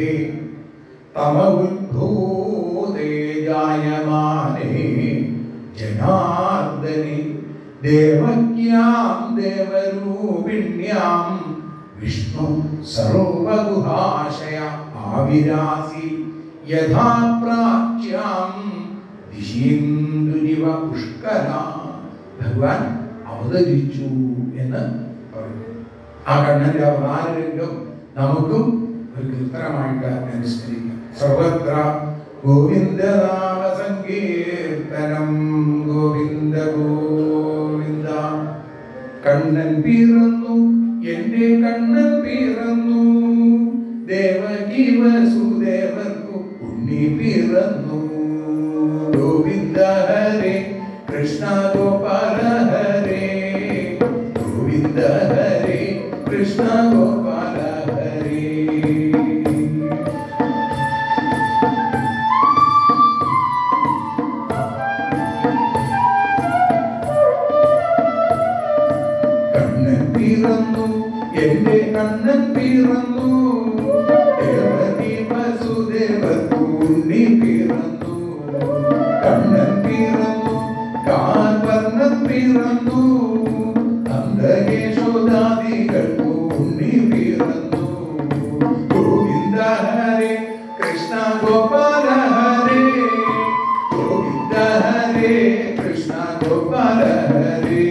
തമഉദ്ഭൂതേ ജായമാനേ ജനാർദ്ദനെ ദേവക്യാം ദേവരൂപിണ്യാം വിഷ്ണു സർവഗുഹാശയ ആവിരാസി യഥാ പ്രാച്യാം ദിശീന്ദുരിവ പുഷ്കര ഭഗവാൻ അവതരിച്ചു എന്ന് പറഞ്ഞു ആ കണ്ണന്റെ അവതാരരംഗം നമുക്കും ഒരു കീർത്തനമായിട്ട് അനുസ്മരിക്കാം സർവത്ര ഗോവിന്ദനാമ സങ്കീർത്തനം ഗോവിന്ദ ഗോവിന്ദ കണ്ണൻ പിറന്നു എന്റെ കണ്ണൻ പിറന്നു ദേവകി വസുദേവർക്കു ഉണ്ണി പിറന്നു ഗോവിന്ദ ഹരേ കൃഷ്ണ ഗോപാല ഹരേ ഗോവിന്ദ ഹരേ കൃഷ്ണ ഗോപാല ഹരേ കണ്ണൻ പിറന്നു എന്റെ കണ്ണൻ പിറന്നു ദേവകി വസുദേവർക്കു ഉണ്ണി പിറന്നു കണ്ണൻ പിറന്നു കാൽവർണ്ണൻ പിറന്നു നന്ദകേശോദാദികൾക്കു ഉണ്ണി പിറന്നു ഗോവിന്ദ ഹരേ കൃഷ്ണ ഗോപാല ഹരേ ഗോവിന്ദ ഹരേ കൃഷ്ണ ഗോപാല ഹരേ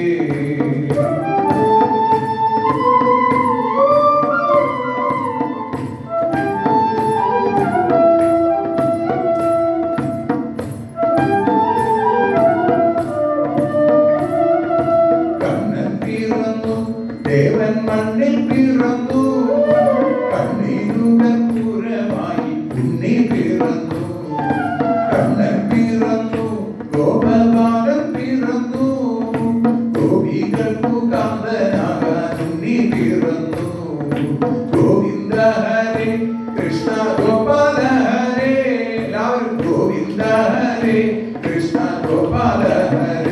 കണ്ണൻ പിറന്നു ദേവൻ മണ്ണിൽ പിറന്നു കണ്ണീരുകൾ പൂരമായി ഉണ്ണി പിറന്നു കണ്ണൻ പിറന്നു ഗോപബാലൻ പിറന്നു കൃഷ്ണ ഗോപാല ഹരേ എല്ലാവരും ഗോവിന്ദ ഹരേ കൃഷ്ണ ഗോപാല ഹരേ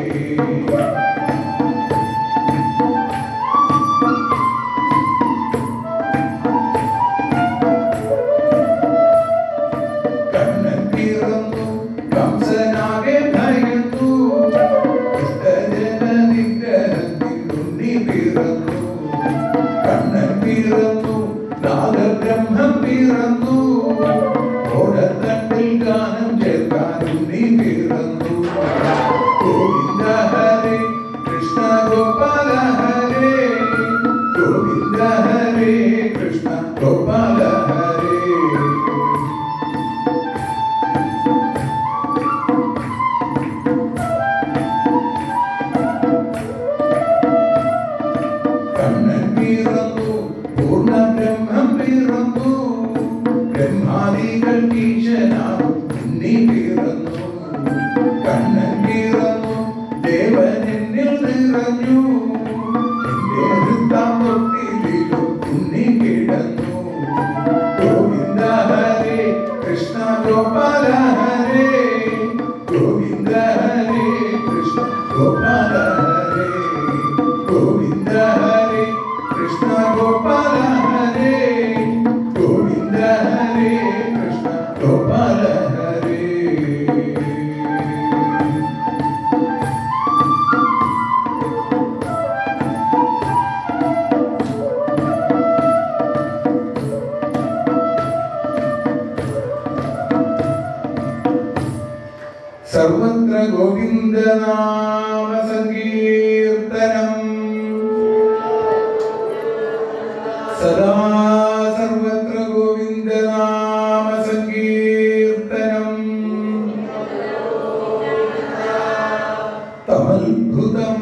കണ്ണൻ പിറന്നു കംസനാകെ ഭയന്നു ദുഷ്ടജന നിഗ്രഹത്തിൽ ഉണ്ണി പിറന്നു കണ്ണൻ പിറന്നു നാഗബ്രഹ്മം പിറന്നു ഓടത്തട്ടിൽ ഗാനം ചേർക്കാൻ ഉണ്ണി പിറന്നു ഗോവിന്ദ ഹരേ കൃഷ്ണ ഗോപാല ഹരേ ഗോവിന്ദ ഹരേ കൃഷ്ണ ഗോപാല ഹരേ കണ്ണൻ പിറന്നു പൂർണ്ണ ബ്രഹ്മം പിറന്നു ബ്രഹ്മാദികൾ ഈശനാകും ഉണ്ണി പിറന്നു കണ്ണൻ പിറന്നു ദേവൻ എന്നിൽ നിറഞ്ഞു എന്റെ വൃത്താം തൊട്ടിലും ഉണ്ണി കിടന്നു ഗോവിന്ദ ഹരേ കൃഷ്ണ ഗോപാല ഹരേ ഗോവിന്ദ ഹരേ കൃഷ്ണ ഗോപാല ഹരേ ഗോവിന്ദ ഹരേ കൃഷ്ണ ഗോപാല ഹരേ ഗോവിന്ദ ഹരേ കൃഷ്ണ ഗോപാല ഹരേ സർവത്ര ഗോവിന്ദനാമ സങ്കീർത്തനം സദാ സർവത്ര ഗോവിന്ദനാമ സങ്കീർത്തനം തമത്ഭുതം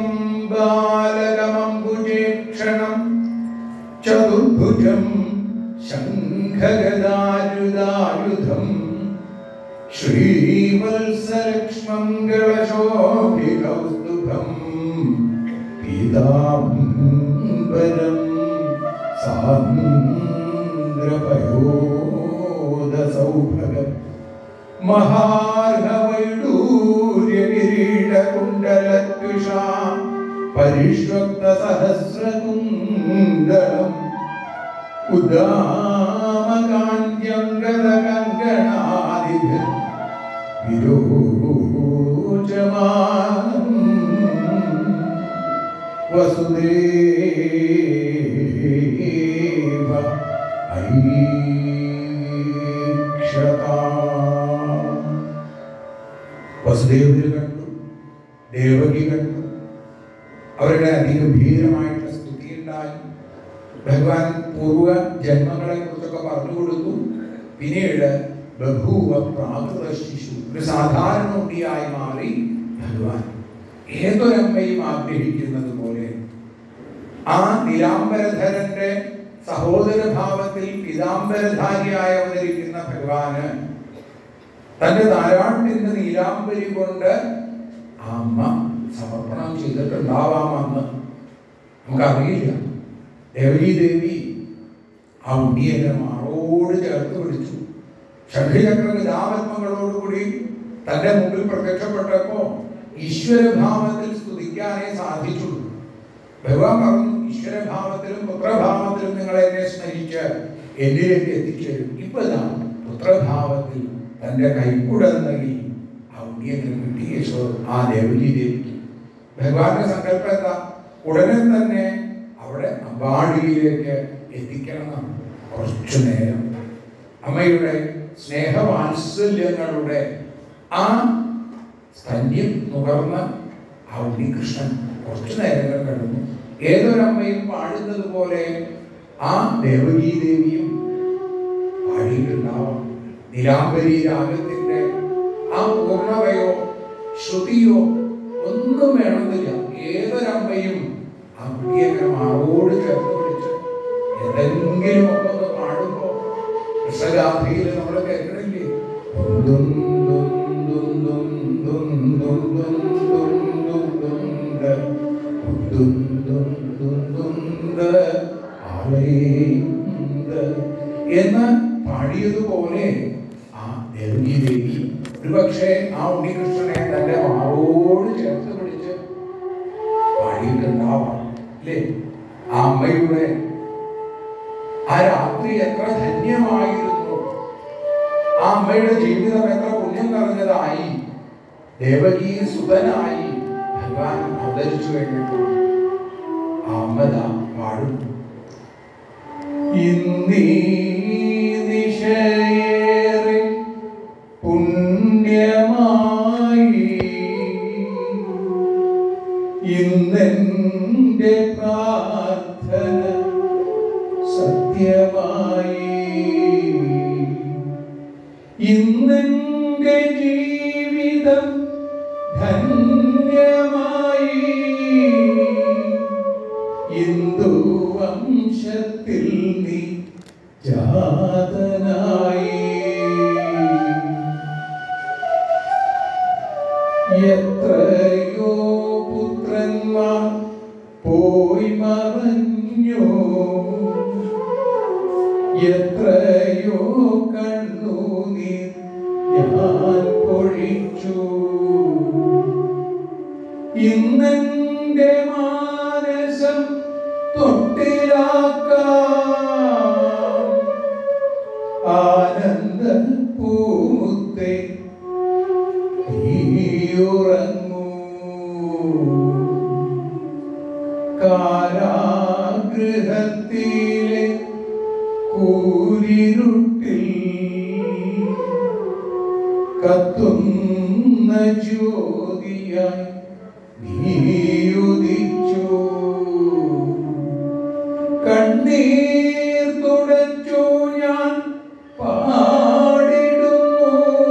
ബാലകമംബുജേക്ഷണം ചതുർഭുജം ശംഖഗദാരുദായുധം ശ്രീവത്സലക്ഷ്മംഗളശോഭികൗസ്തുഭം പീതാംബരം സാന്ദ്രപയോദസൗഭഗം മഹാർഹവൈഡൂര്യകിരീടകുണ്ടലത്വിഷാ പരിഷ്വക്തസഹസ്രകുണ്ടലം ഉദാമകാന്ത്യങ്കദകങ്കണാദിഭിർ വിരോചമാനം വസുദേവ ഐക്ഷതാ വസുദേവര് കണ്ടു ദേവകി കണ്ടു അവരുടെ അതിഗംഭീരമായിട്ടുള്ള സ്തുതി ഉണ്ടായി ഭഗവാൻ പൂർവ ജന്മങ്ങളെ കുറിച്ചൊക്കെ പറഞ്ഞു കൊടുത്തു പിന്നീട് ബഭൂവ പ്രാകൃത ശിശു ഒരു സാധാരണ ഉണ്ണിയായി മാറി ഭഗവാൻ ഏതൊരമ്മയും ആഗ്രഹിക്കുന്നത് പോലെ ആ നിലാംബരധരന്റെ സഹോദര ഭാവത്തിൽ പീതാംബരധാരിയായി അവതരിക്കുന്ന ഭഗവാന് തന്റെ താരാട്ടിന്റെ നീലാംബരി കൊണ്ട് ആ അമ്മ സമർപ്പണം ചെയ്തിട്ടുണ്ടാവാമെന്ന് നമുക്കറിയില്ല ദേവകി ദേവി ആ ഉണ്ണിയെ മാറോട് ചേർത്ത് പിടിച്ചു ഷഡ്ചക്ര ഗതാപത്മങ്ങളോടുകൂടി തന്റെ മുമ്പിൽ പ്രത്യക്ഷപ്പെട്ടപ്പോ ഈശ്വരഭാവത്തിൽ സ്തുതിക്കാനേ സാധിച്ചുള്ളൂ ഭഗവാൻ പറഞ്ഞു ഈശ്വരഭാവത്തിലും പുത്രഭാവത്തിലും നിങ്ങൾ എന്നെ സ്മരിച്ച് എന്നിലേക്ക് എത്തിച്ചേരും ഇപ്പൊ ഇതാ പുത്രഭാവത്തിൽ തന്റെ കൈക്കുടന്നകി ആ ഉണ്ണിയെ കിട്ടി യേശോ ആ ദേവകി ദേവിക്ക് ഭഗവാന്റെ സങ്കല്പം എന്താ ഉടനെ തന്നെ അവിടെ അമ്പാടിയിലേക്ക് എത്തിക്കണം കുറച്ചു നേരം അമ്മയുടെ സ്നേഹവാത്സല്യങ്ങളുടെ ആ സ്തന്യം നുകർന്ന ആ ഉണ്ണികൃഷ്ണൻ കുറച്ചു നേരങ്ങൾ കിടന്നു ഏതൊരമ്മയും പാടുന്നത് പോലെ ആ ദേവകീ ദേവിയും പാടിയിട്ടുണ്ടാവാം നിലാംബരി രാഗത്തിന്റെ ആ പൂർണ്ണതയോ ശ്രുതിയോ ഒന്നും വേണമെന്നില്ല ഏതൊരമ്മയും ആ കുട്ടിയെ മാറോട് ചേർത്ത് പിടിച്ച് എന്തെങ്കിലും ഒക്കെ ഒന്ന് പാടുമ്പോ കൃഷ്ണഗാഥയിൽ നമ്മൾ കേൾക്കണില്ലേ ദും ദും ദും ദും ദും ദും ദും ദും ദും ദും ദ. ദും ദും ദും ദും ദ. ആലേ ദ. എന്ന് എന്ന് പാടിയതുപോലെ ആ ദേവകി ദേവി ഒരുപക്ഷെ ആ ഉണ്ണികൃഷ്ണനെ തന്റെ മാറോട് ചേർത്ത് പിടിച്ച് പാടിയിട്ടുണ്ടാവാം അല്ലേ ആ അമ്മയുടെ ആ രാത്രി എത്ര ധന്യമായിരുന്നു ആ അമ്മയുടെ ജീവിതം എത്ര പുണ്യം നിറഞ്ഞതായി ദേവകി സുതനായി ഭഗവാൻ അവതരിച്ചു കഴിഞ്ഞപ്പോൾ ആ അമ്മ ദാ പാടുന്നു ഇന്നീ നിശയേറെ പുണ്യമായി ഇന്നെന്റെ പ്രാർത്ഥന സത്യമായി ഇന്നെന്റെ ജീവിതം ധന്യമായി ഹിന്ദു വംശത്തിൽ നീ ജാതനായി എത്രയോ പുത്രന്മാർ പോയി മറഞ്ഞു എത്രയോ കണ്ണുനീർ ഞാൻ പൊഴിച്ചു ഇന്നെന്റെ മാനസം തൊട്ടിലാക്കാം ആനന്ദ പൂമുത്തെ നീയുറങ്ങൂ കാരാഗൃഹത്തിലെ കൂരിരുട്ടിൽ കത്തുന്ന ജ്യോതിയായി നീയുദിച്ചു കണ്ണീർ തുടച്ചു ഞാൻ പാടിടുന്നു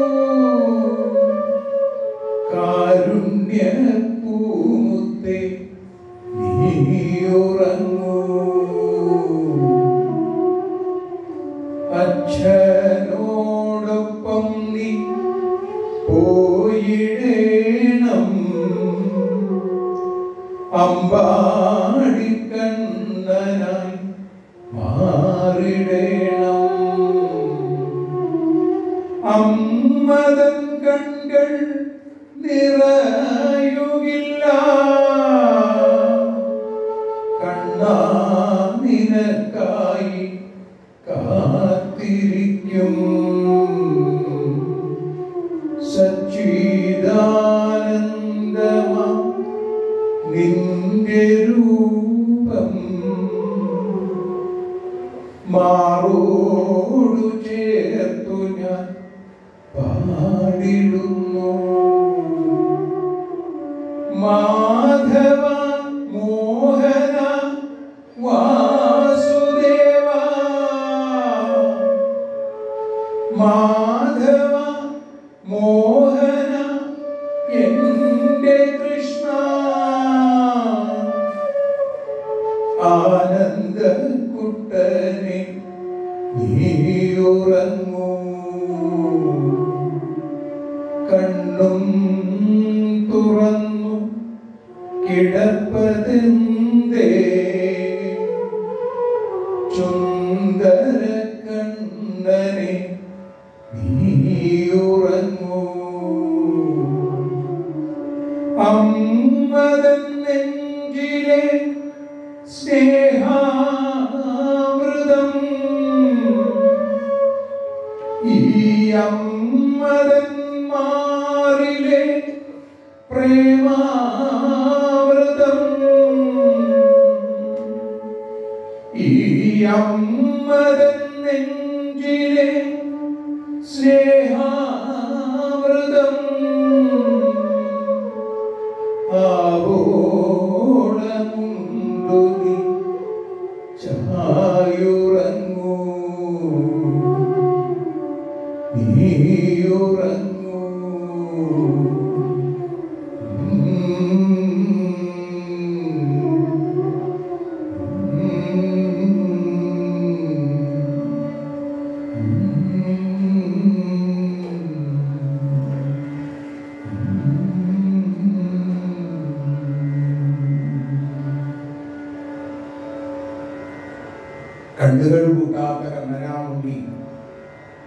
കാരുണ്യ പൂമുത്തെ നീയുറങ്ങൂ അച്ഛനോടൊപ്പം നീ പോയിടേണം അമ്പാടിക്കണ്ണനായി മാറിടേണം അമ്മതൻ കൺകൾ നിറയുകില്ല കണ്ണാ നിനക്കായി കാത്തിരിക്കും സച്ചിദാനന്ദമാ നിന്റെ രൂപം മാറോടു ചേർത്തു ഞാൻ പാടിടുന്നു മാധവ മോഹന വാസുദേവ മാധവ മോഹന എന്റെ കൃഷ്ണ ആനന്ദ കുട്ടനെ നീയുറങ്ങൂ കണ്ണും തുറന്നു കിടപ്പതെന്തേ ചുന്ദര കണ്ണനെ നീയുറങ്ങൂ അമ്മതൻ നെഞ്ചിലെ സ്നേഹാമൃതം ഈ അമ്മതൻ മാറിലെ പ്രേമാമൃതം ഈ അമ്മതൻ നെഞ്ചിലെ സ്നേഹാമൃതം ആവോളമുണ്ടു നീ ചായുറങ്ങൂ നീയുറങ്ങൂ കണ്ണുകൾ കൂട്ടാത്ത കണ്ണനാമുണ്ടി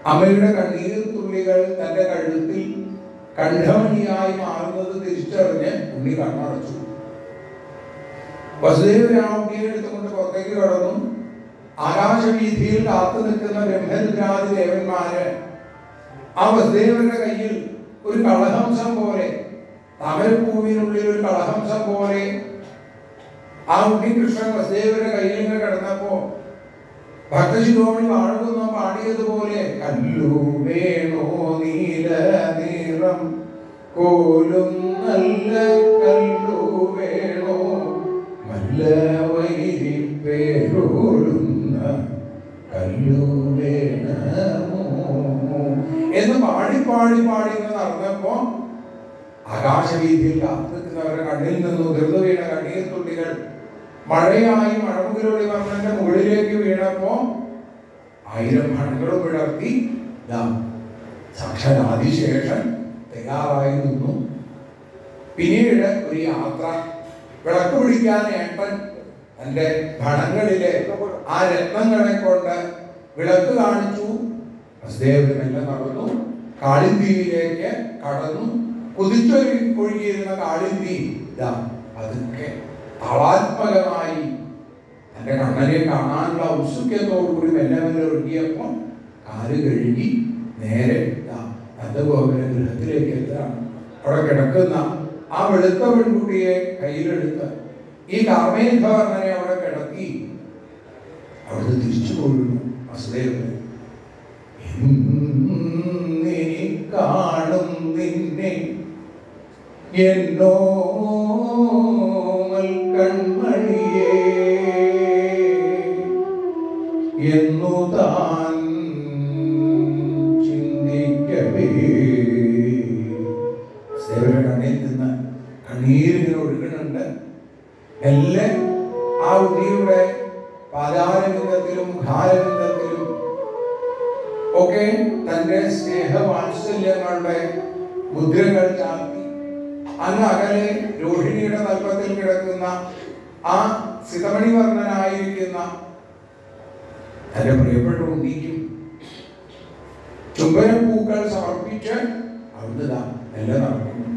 അമ്മയുടെ കണ്ണീർ തുള്ളികൾ തന്റെ കഴുത്തിൽ കണ്ഠമണിയായി മാറുന്നത് തിരിച്ചറിഞ്ഞ് ഉണ്ണി കണ്ണടച്ചു വസുദേവരാവുണ്ണിയെ എടുത്തുകൊണ്ട് പുറത്തേക്ക് കടന്നു ആകാശവീഥിയിൽ കാത്തു നിൽക്കുന്ന ബ്രഹ്മരുദ്രാദി ദേവന്മാര് ആ വസുദേവന്റെ കയ്യിൽ ഒരു കളഹംസം പോലെ താമരപ്പൂവിനുള്ളിൽ ഒരു കളഹംസം പോലെ ആ ഉണ്ണികൃഷ്ണൻ വസുദേവന്റെ കയ്യിൽ ഇങ്ങനെ കിടന്നപ്പോ ഭക്തശിരോമണി വാഴകുന്ന പാടിയതുപോലെ കല്ലു വേണോ നീല നീളം കോലും നല്ല കല്ലു വേണോ നല്ല വൈരി പേരോടുന്ന കല്ലു വേണമോ എന്ന് പാടി പാടി പാടി ഇങ്ങനെ നടന്നപ്പോ ആകാശവീതിയിൽ കാത്തിരിക്കുന്നവരുടെ കണ്ണിൽ നിന്ന് ഉതിർന്നു വീണ കണ്ണീർ തുള്ളികൾ മഴയായി മഴമുകിലൊളി വന്നതിന്റെ മുകളിലേക്ക് വീണപ്പോ ആയിരം മണങ്ങളും വിടർത്തി ദാ സാക്ഷാൽ ആദിശേഷൻ തയ്യാറായി നിന്നു പിന്നീട് ഒരു യാത്ര വിളക്ക് പിടിക്കാൻ ഏട്ടൻ തന്റെ ഭണങ്ങളിലെ ആ രത്നങ്ങളെ കൊണ്ട് വിളക്ക് കാണിച്ചു വസുദേവനെല്ലാം നടന്നു കാളിന്തിയിലേക്ക് കടന്നു കുതിച്ചൊരു ഒഴുകിയിരുന്ന കാളിന്തി ഇതാ പതുക്കെ താളാത്മകമായി തന്റെ കണ്ണനെ കാണാനുള്ള ഔത്സുക്യത്തോടുകൂടി മെല്ലെ മെല്ലെ ഒഴുകിയപ്പോൾ കാല് കഴുകി നേരെ ഇതാ നന്ദഗോപുര ഗൃഹത്തിലേക്ക് എത്തുകയാണ് അവിടെ കിടക്കുന്ന ആ വെളുത്ത പെൺകുട്ടിയെ കയ്യിലെടുത്ത് ഈ കാർമേഘവർണ്ണനെ അവിടെ കിടത്തി അവിടുന്ന് തിരിച്ചു കൊള്ളുന്നു വസുദേവന് ഇന്നിനി കാണും നിന്നെ എന്നോമൽ കൺമണിയേ എന്നു താൻ ചിന്തിക്കവേ സേവന കണ്ണിൽ നിന്ന് കണ്ണീരിങ്ങനെ ഒഴുകുന്നുണ്ട് എല്ലാം ആ ഉണ്ണിയുടെ പാതാരബിന്ദത്തിലും മുഖാരബിന്ദത്തിലും ഒക്കെ തന്റെ സ്നേഹവാത്സല്യങ്ങളുടെ മുദ്രകൾ ചാർത്തി അങ്ങ് അകലെ രോഹിണിയുടെ തൽപ്പത്തിൽ കിടക്കുന്ന ആ സിതമണിവർണ്ണനായിരിക്കുന്ന തന്റെ പ്രിയപ്പെട്ട ഉണ്ണിക്കും ചുംബനപ്പൂക്കൾ സമർപ്പിച്ച് അവിടുന്ന് എല്ലാം നടക്കുന്നു